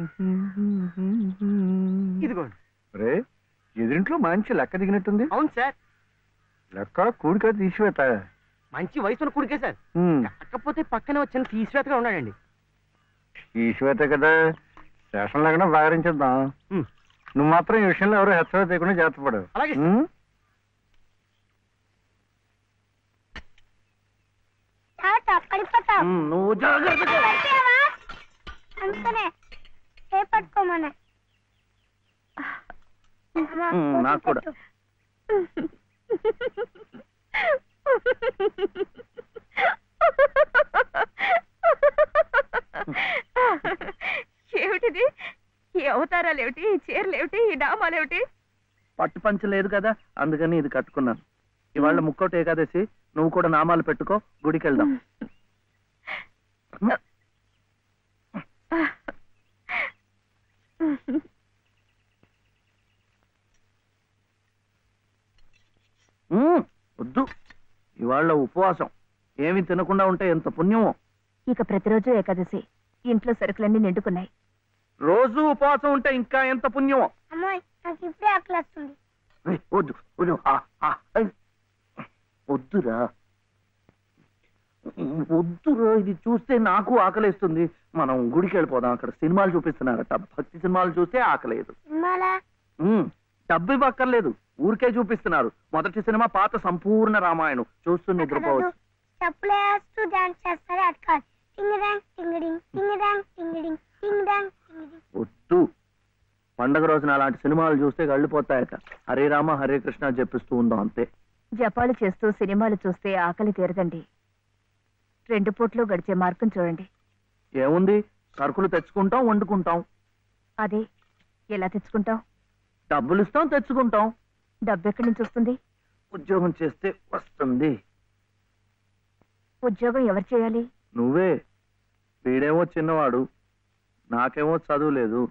ఇదిగోండి రే ఎదురింట్లో మంచి లెక్క దిగినట్టుంది అవును సార్ లెక్క కూడిక తీసివేత మంచి వయసున్న కుడికే సార్ కాకపోతే పక్కనే వచ్చిన తీసివేతగా ఉన్నాడండి తీసివేత కదా స్టేషన్ లేకుండా బాగరించేద్దాం ఉమ్. నువ్వు మాత్రం ఈ విషయంలో ఎవరు హెచ్చరిక చేయకుండా జాగ్రత్త పడు అలాగే. ఉమ్? తాత పడిపోతావు ఉమ్, నువ్వు జాగ్రత్తగా పడిపోయావా అంతనే ఏ పట్టుకోమనే అమ్మా, ఉమ్, నాకు కూడా. పెట్టు. ఏమిటిది ఈ అవతారాలు ఏమిటి ఈ చీరలు ఏమిటి ఈ డామాలు ఏమిటి పట్టు పంచ లేదు కదా అందుకని ఇది కట్టుకున్నాను ఇవాళ ముక్కోటి ఏకాదశి నువ్వు కూడా నామాలు పెట్టుకో గుడికి వెళ్దాం ఉమ్, వద్దు ఇవాళ ఉపవాసం ఏమి తినకుండా ఉంటే ఎంత పుణ్యమో ఇక ప్రతిరోజు ఏకాదశి ఇంట్లో సరుకులన్నీ నిండుకున్నాయి రోజు ఉపవాసం ఉంటే ఇంకా ఎంత పుణ్యమో అమ్మాయి నాకు ఇప్పుడే ఆకలి వస్తుంది ఏయ్, వద్దు వద్దు ఆ, ఆ, ఏయ్. వద్దురా వద్దురా ఇది చూస్తే నాకు ఆకలేస్తుంది మనం గుడికి వెళ్ళిపోదాం అక్కడ సినిమాలు చూపిస్తున్నారట భక్తి సినిమాలు చూస్తే ఆకలేదు సినిమాలా ఉమ్, డబ్బు ఇవ్వక్కర్లేదు ఊరికే చూపిస్తున్నారు మొదటి సినిమా పాత సంపూర్ణ రామాయణం చూస్తూ నిద్రపోవచ్చు చెప్పులు వేస్తూ డాన్స్ చేస్తారు అటు కాదు టింగ్ డాంగ్ టింగిడింగ్ టింగ్ డాంగ్ టింగిడింగ్ టింగ్ డాంగ్ టింగిడింగ్ వద్దు పండగ రోజున అలాంటి సినిమాలు చూస్తే గళ్ళిపోతాయట హరే రామ హరే కృష్ణ చెప్పిస్తూ ఉందాం అంతే జపాలు చేస్తూ సినిమాలు చూస్తే ఆకలి తీరదండి రెండు పూట్లు గడిచే మార్గం చూడండి ఏముంది సరుకులు తెచ్చుకుంటాం వండుకుంటాం అదే ఎలా తెచ్చుకుంటాం డబ్బులు ఇస్తాం తెచ్చుకుంటాం డబ్బు ఎక్కడి నుంచి వస్తుంది ఉద్యోగం చేస్తే వస్తుంది ఉద్యోగం ఎవరు చేయాలి నువ్వే వీడేమో చిన్నవాడు నాకేమో చదువు లేదు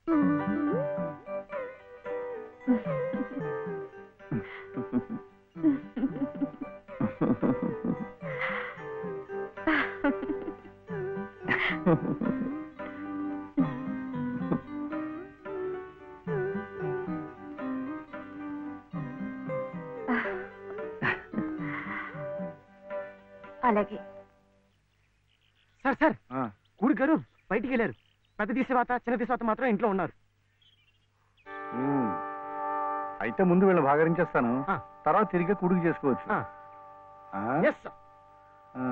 అలాగే సార్ సార్ ఆ, కూడి గారు బయటికి వెళ్ళారు పెద్ద తీసేవాత చిన్న తీసేవాత మాత్రం ఇంట్లో ఉన్నారు ఉమ్. అయితే ముందు వీళ్ళు భాగరించేస్తాను ఆ. తర్వాత తిరిగి కూడికి చేసుకోవచ్చు ఆ. ఆ? ఎస్ సార్ ఆ.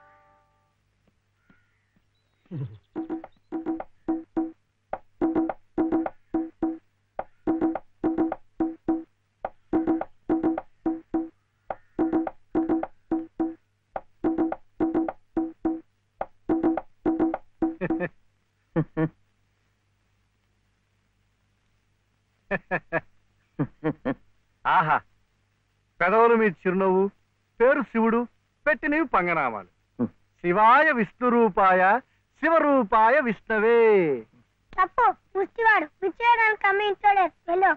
ఆహా పెదవులు మీ చిరునవ్వు పేరు శివుడు పెట్టినవి పంగనామాలు శివాయ విష్ణు రూపాయ శివరూపాయ విష్ణవే తప్పు ముష్టివాడు విచ్చేయడానికి అమ్మ ఇంట్లోడే వెళ్ళు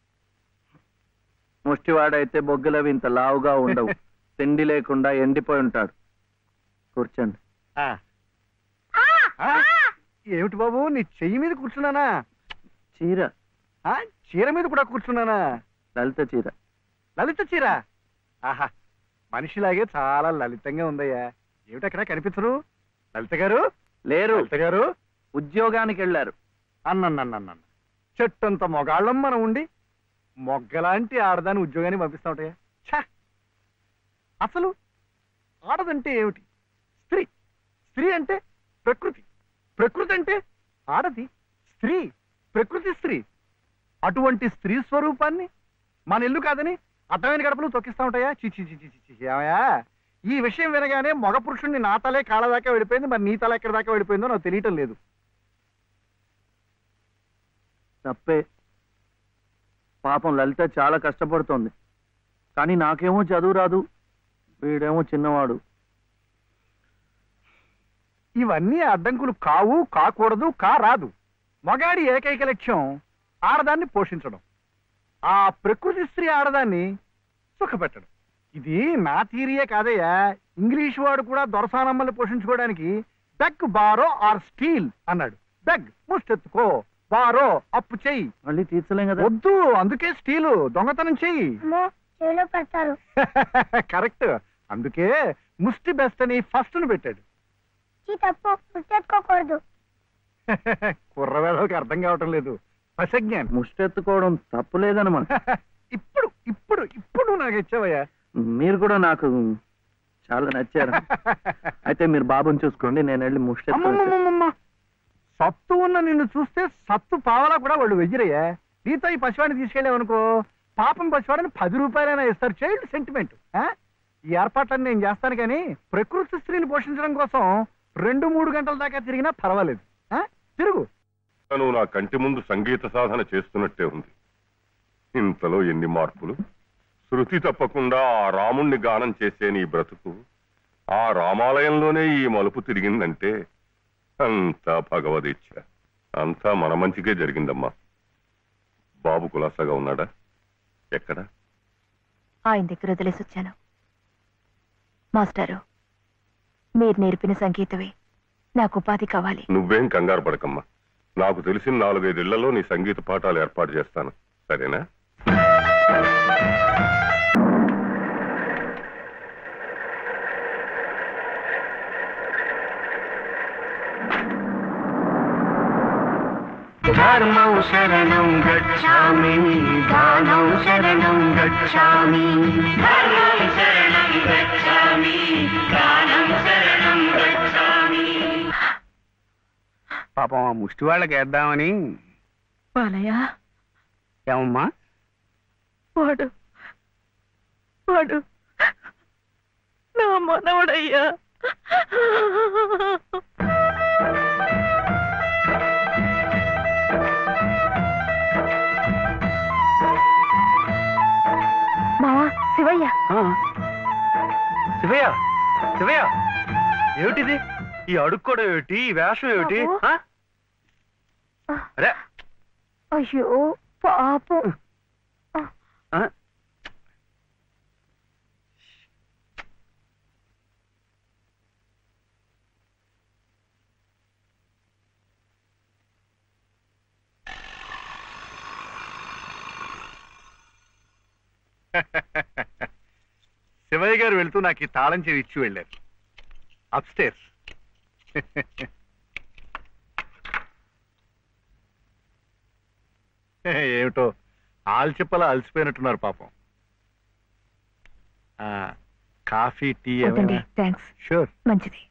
ముష్టివాడైతే బొగ్గులవి ఇంత లావుగా ఉండవు తిండి లేకుండా ఎండిపోయి ఉంటాడు కూర్చోండి ఆ. ఆ? ఏమిటి బాబు నీ చెయ్యి మీద కూర్చున్నానా చీర ఆ? చీర మీద కూడా కూర్చున్నానా లలిత చీర లలిత చీర ఆహా మనిషిలాగే చాలా లలితంగా ఉందయ్యా ఏమిటక్కడ కనిపించరు లలిత గారు లేరు లలిత గారు ఉద్యోగానికి వెళ్ళారు అన్నన్నన్నన్న చెట్టంత మొగాళ్ళం మనం ఉండి మొగ్గలాంటి ఆడదాని ఉద్యోగాన్ని పంపిస్తా ఉంటాయా ఛ! అసలు ఆడదంటే ఏమిటి స్త్రీ స్త్రీ అంటే ప్రకృతి ప్రకృతి అంటే ఆడది స్త్రీ ప్రకృతి స్త్రీ అటువంటి స్త్రీ స్వరూపాన్ని మన ఇల్లు కాదని అర్థమైన గడపలు తొక్కిస్తా ఉంటాయా చిచి చిచి చిచి ఏమయ్యా ఈ విషయం వినగానే మగ పురుషుణ్ణి నా తలే కాళ్ళ దాకా వెళ్ళిపోయింది మరి నీ తల ఎక్కడి దాకా వెళ్ళిపోయిందో నాకు తెలియటం లేదు తప్పే పాపం లలిత చాలా కష్టపడుతోంది కానీ నాకేమో చదువు రాదు వీడేమో చిన్నవాడు ఇవన్నీ అడ్డంకులు కావు కాకూడదు కారాదు మగాడి ఏకైక లక్ష్యం ఆడదాన్ని పోషించడం ఆ ప్రకృతి స్త్రీ ఆడదాన్ని సుఖపెట్టడం ఇది నా థీరియే కాదయ్యా ఇంగ్లీష్ వాడు కూడా దొరసానమ్మల్ని పోషించుకోవడానికి బెగ్ బారో ఆర్ స్టీల్ అన్నాడు బెగ్ ముష్టెత్తుకో వారో అప్పు చెయ్యి మళ్ళీ తీర్చలేం కదా వద్దు అందుకే స్టీలు దొంగతనం చెయ్యి అమ్మో చెవిలో పెడతారు కరెక్ట్ అందుకే ముష్టి బెస్ట్ అని ఫస్ట్ ను పెట్టాడు చీ తప్పు గుర్తెత్తుకోకూడదు కుర్రవేళకి అర్థం కావటం లేదు పసజ్ఞానం ముష్టెత్తుకోవడం తప్పులేదనమాట ఇప్పుడు ఇప్పుడు ఇప్పుడు నాకు ఇచ్చావయ్యా మీరు కూడా నాకు చాలా నచ్చారు అయితే మీరు బాబుని చూసుకోండి నేను వెళ్ళి ముష్టెత్తు అమ్మమ్మమ్మమ్మ సత్తు ఉన్న నిన్ను చూస్తే సత్తు పావలా కూడా వాళ్ళు వెయ్యరయ్యా నీతో ఈ పసివాడిని తీసుకెళ్ళావనుకో పాపం పసివాడిని పది రూపాయలైనా ఇస్తారు చైల్డ్ సెంటిమెంట్ ఈ ఏర్పాట్లన్నీ నేను చేస్తాను కానీ ప్రకృతి స్త్రీని పోషించడం కోసం రెండు మూడు గంటల దాకా తిరిగినా పర్వాలేదు ఆ? తిరుగు నువ్వు నా కంటి ముందు సంగీత సాధన చేస్తున్నట్టే ఉంది ఇంతలో ఎన్ని మార్పులు శృతి తప్పకుండా ఆ రాముణ్ణి గానం చేసే నీ బ్రతుకు ఆ రామాలయంలోనే ఈ మలుపు తిరిగిందంటే అంతా భగవదీచ్ఛ అంతా మన మంచికే జరిగిందమ్మా బాబు కులాసాగా ఉన్నాడా ఎక్కడ ఆయన దగ్గర వదిలేసి వచ్చాను మాస్టారు మీరు నేర్పిన సంగీతమే నాకు ఉపాధి కావాలి నువ్వేం కంగారు పడకమ్మా నాకు తెలిసిన నాలుగైదేళ్లలో నీ సంగీత పాఠాలు ఏర్పాటు చేస్తాను సరేనా ధర్మం శరణం గచ్ఛామి దానం శరణం గచ్ఛామి ధర్మం శరణం గచ్ఛామి దానం శరణం గచ్ఛామి పాపం ఆ ముష్టి వాళ్ళకి వేద్దామని బాలయ్య ఏమమ్మా వాడు వాడు నా మనవడయ్యా మావా శివయ్య శివయ్య శివయ్య ఏమిటిది ఈ అడుక్కోవడం ఏమిటి ఈ వేషం ఏమిటి బాబు. ఆ? అరే అయ్యో పాపం ఆ? శివయ్య గారు వెళ్తూ నాకు ఈ తాళం చెవి ఇచ్చి వెళ్ళారు అప్స్టేర్స్ ఏమిటో ఆల్చిప్పలా అలసిపోయినట్టున్నారు పాపం ఆ, కాఫీ టీ వద్దండి థ్యాంక్స్ షూర్ మంచిది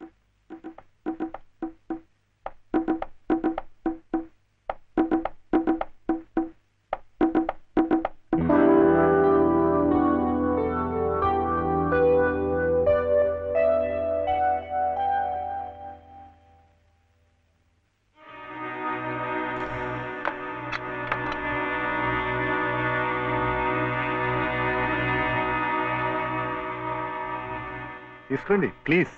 తీసుకోండి ప్లీజ్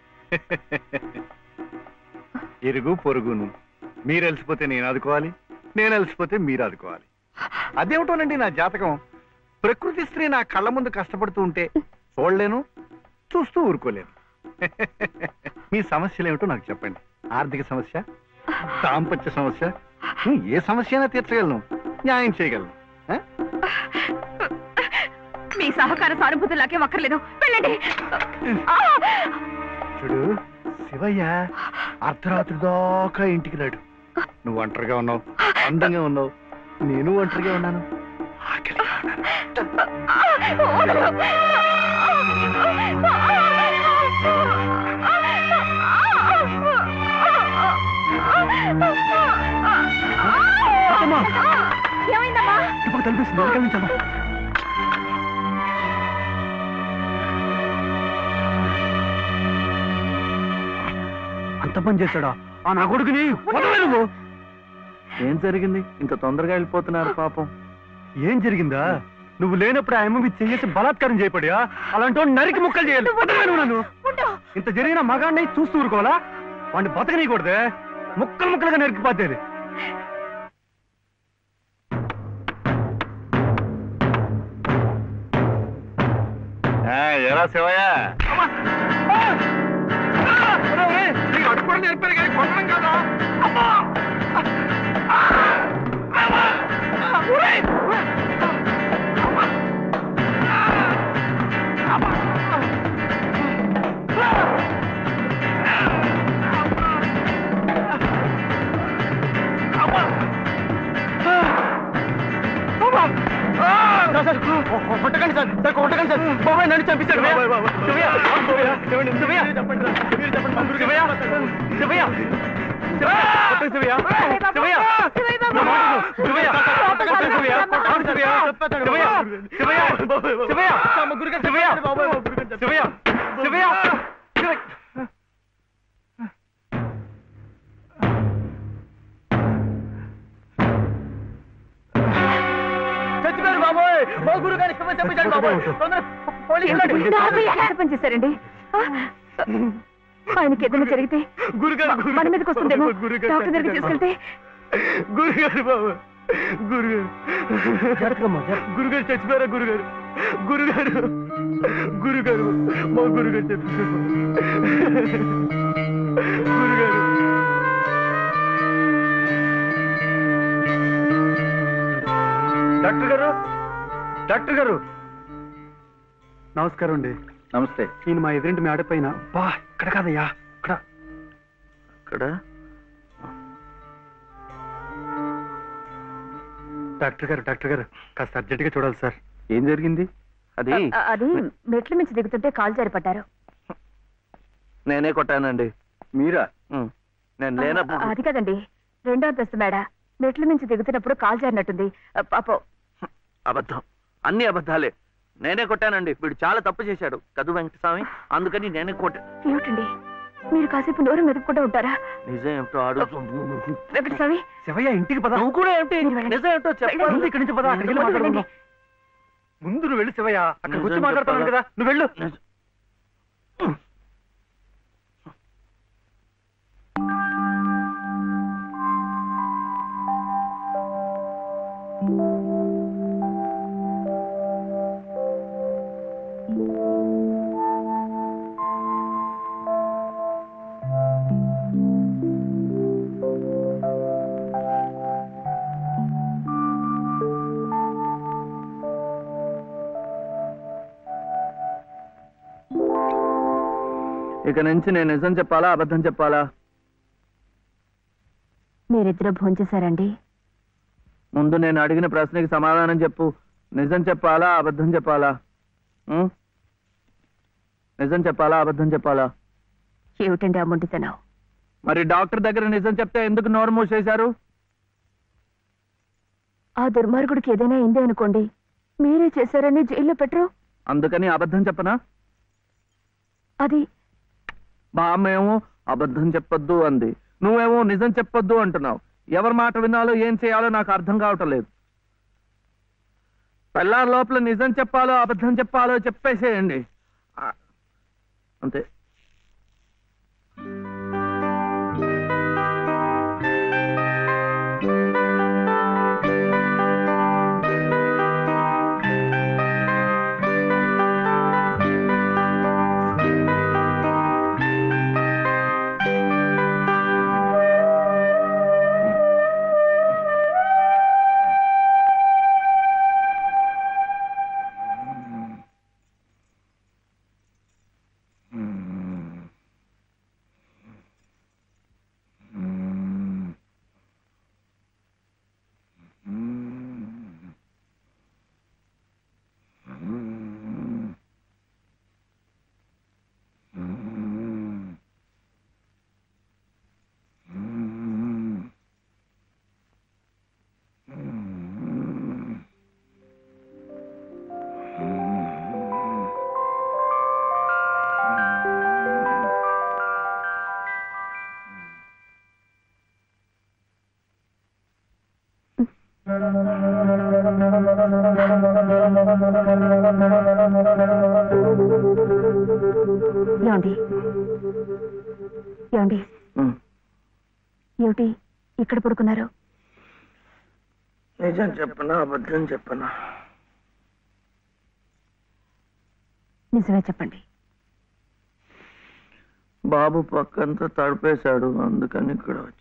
ఇరుగు పొరుగును మీరు అలసిపోతే నేను ఆదుకోవాలి నేను అలసిపోతే మీరు ఆదుకోవాలి అదేమిటోనండి నా జాతకం ప్రకృతి స్త్రీ నా కళ్ళ ముందు కష్టపడుతూ ఉంటే చూడలేను చూస్తూ ఊరుకోలేను మీ సమస్యలు ఏమిటో నాకు చెప్పండి ఆర్థిక సమస్య దాంపత్య సమస్య హ్మ్, ఏ సమస్య అయినా తీర్చగలను న్యాయం చేయగలను ఆ? మీ సహకార సానుభూతి నాకే వక్కర్లేదు వెళ్ళండి ఆ! చూడు శివయ్య అర్ధరాత్రి దాకా ఇంటికి రాడు నువ్వు ఒంటరిగా ఉన్నావు అందంగా ఉన్నావు నేను ఒంటరిగా ఉన్నాను ఆకలిగా ఉన్నాను. ఏమైందమ్మా ఇటుపక్క తలుపేసింది, వెనకాల నుంచి అమ్మా. అంత పని చేశాడా ఆ నా కొడుకుని వదలవే నువ్వు ఏం జరిగింది ఇంత తొందరగా వెళ్ళిపోతున్నారు పాపం ఏం జరిగిందా నువ్వు లేనప్పుడు ఆ అమ్మ చేసి బలాత్కారం చేయబడియా అలాంటి వాడిని నరికి ముక్కలు చేయాలి వదలవే నువ్వు నన్ను ఇంత జరిగిన మగాడిని చూస్తూ ఊరుకోవాలా వాడిని బతకనీయకూడదే ముక్కలు ముక్కలుగా నరికిపోతేది ఎలా శివయ్య అడుక్కోవడం నేర్పారు కానీ కొట్టడం కదా అమ్మా! ఆ! కొట్టకండి సార్ సార్ కొట్టకండి సార్ బాబాయ్ నన్ను చంపించాడు శివయ్య శివయ్య శివయ్య చెప్పండి మీరు చెప్పండి శివయ్య శివయ్య కొట్టండి శివయ్య శివయ్య నా మాట విను. శివయ్య కొట్టండి శివయ్య కొట్టండి శివయ్య శివయ్య శివయ్య శివయ్య శివయ్య శివయ్య శివయ్య శివయ్య చచ్చిపోయారు బాబోయ్ మా గురువు గారి శివ చంపించాడు బాబోయ్ తొందరగా పోలీసులు రండి. ఎంత పని చేశారండి ఆ, ఆయనకి ఏదైనా జరిగితే గురుగారు మన మీదకి వస్తుందేమో డాక్టర్ దగ్గరికి తీసుకెళ్తే గురుగారు బాబు గురుగారు గురుగారు చచ్చిపోయారా గురుగారు గురుగారు గురుగారు మా గురుగారు చచ్చిపోయారు గురుగారు డాక్టర్ గారు డాక్టర్ గారు నమస్కారం అండి నమస్తే ఈయన మా ఎదురింటి మేడ పైన బా ఇక్కడ కాదయ్యా ఇక్కడ ఇక్కడ డాక్టర్ గారు డాక్టర్ గారు కాస్త అర్జెంట్ గా చూడాలి సార్ ఏం జరిగింది అది ఆ, అది మెట్ల మించి దిగుతుంటే కాలు జారిపడ్డారు నేనే కొట్టానండి మీరా ఉం. నేను లేనప్పుడు ఆ, అది కదండి రెండో అంతస్తు మేడ మెట్ల మించి దిగుతున్నప్పుడు కాలు జారినట్టుంది ఆ, పాపం అబద్ధం అన్ని అబద్ధాలే నేనే కొట్టానండి వీడు చాలా తప్పు చేశాడు కదు వెంకటస్వామి అందుకని నేనే కొట్టా ఏమిటండి మీరు కాసేపు నోరు మెదుపుకుంటూ ఉంటారా నిజం ఏమిటో అడుగుతూ వెంకటస్వామి శివయ్య ఇంటికి పద నువ్వు కూడా ఏమిటి మీరు వెళ్ళండి. నిజం ఏమిటో చెప్పండి ముందు ఇక్కడి నుంచి పద అక్కడికి వెళ్ళి ముందు మాట్లాడుకుందాం వెళ్ళండి. ముందు నువ్వు వెళ్ళు శివయ్య అక్కడికి వచ్చి నిజం మాట్లాడుతున్నాను చెప్పాలా? కదా నువ్వు వెళ్ళు నిజం. ఇక నుంచి నేను నిజం చెప్పాలా అబద్ధం చెప్పాలా మీరిద్దరూ భోంచేశారండి ముందు నేను అడిగిన ప్రశ్నకి సమాధానం చెప్పు నిజం చెప్పాలా అబద్ధం చెప్పాలా ఉం? నిజం చెప్పాలా అబద్ధం చెప్పాలా ఏమిటండి ఆ మొండితనం మరి డాక్టర్ దగ్గర నిజం చెప్తే ఎందుకు నోరు మూసేశారు ఆ దుర్మార్గుడికి ఏదైనా అయింది అనుకోండి మీరే చేశారని జైల్లో పెట్టరు అందుకని అబద్ధం చెప్పనా అది మా అమ్మ ఏమో అబద్ధం చెప్పొద్దు అంది నువ్వేమో నిజం చెప్పొద్దు అంటున్నావు ఎవరి మాట వినాలో ఏం చేయాలో నాకు అర్థం కావటం లేదు పెళ్ళారి లోపల నిజం చెప్పాలో అబద్ధం చెప్పాలో చెప్పేసేయండి ఆ, అంతే ఏమండి ఏమండి ఉం. ఏమిటి ఇక్కడ పడుకున్నారు నిజం చెప్పనా అబద్ధం చెప్పనా నిజమే చెప్పండి బాబు పక్కంతా తడిపేశాడు అందుకని ఇక్కడ వచ్చా